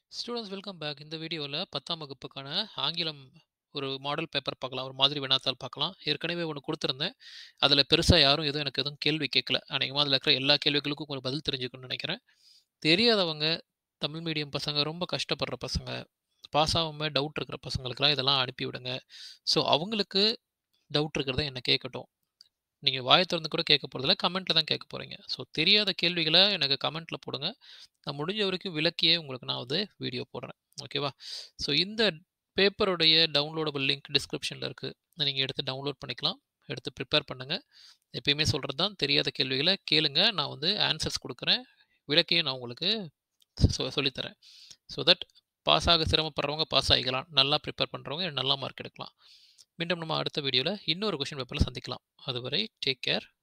Students welcome back. இந்த வீடியோல 10ஆம் வகுப்புக்கான ஆங்கிலம் ஒரு மாடல் பேப்பர் பார்க்கலாம். ஒரு மாதிரி வினாத்தாள் பார்க்கலாம். ஏற்கனவே ஒண்ணு குடுத்திருந்தேன். அதுல பெருசா யாரும் எதுவும் எனக்கு எதுவும் கேள்வி கேட்கல. அநேகமா அதுல இருக்கிற எல்லா கேள்விகளுக்கும் ஒரு பதில் தெரிஞ்சுக்கணும்னு நெனைக்கிறேன். தெரியாதவங்க, தமிழ் மீடியம் பசங்க, ரொம்ப கஷ்டப்படுற பசங்க, பாஸ் ஆகாம டவுட் இருக்கிற பசங்களுக்கெல்லாம் இதெல்லாம் அனுப்பி விடுங்க. ஸோ அவங்களுக்கு டவுட் இருக்கிறத என்ன கேட்கட்டும். நீங்க வாய தொறந்து கூட கேட்க போறதில்ல. கமெண்ட்ல தான் கேட்க போறீங்க. ஸோ தெரியாத கேள்விகள எனக்கு கமெண்ட்ல போடுங்க. நான் முடிஞ்ச வரைக்கும் விளக்கியே உங்களுக்கு நான் வந்து வீடியோ போடுறேன். ஓகேவா? ஸோ இந்த பேப்பருடைய டவுன்லோடபிள் லிங்க் டிஸ்கிரிப்ஷன்ல இருக்கு. நீங்க எடுத்து டவுன்லோட் பண்ணிக்கலாம். எடுத்து ப்ரிப்பேர் பண்ணுங்க. எப்பயுமே சொல்றது தான் தெரியாத கேள்விகள கேளுங்க. நான் வந்து ஆன்சர்ஸ் குடுக்குறேன். விளக்கியும் நான் உங்களுக்கு சொ சொல்லி தரேன். ஸோ தட் பாஸ் ஆக சிரமப்படுறவங்க பாஸ் ஆகிக்கலாம். நல்லா ப்ரிப்பேர் பண்றவங்க நல்ல மார்க் எடுக்கலாம். மீண்டும் நம்ம அடுத்த வீடியோல இன்னொரு கொஸ்டின் பேப்பர்ல சந்திக்கலாம். அதுவரை டேக் கேர்.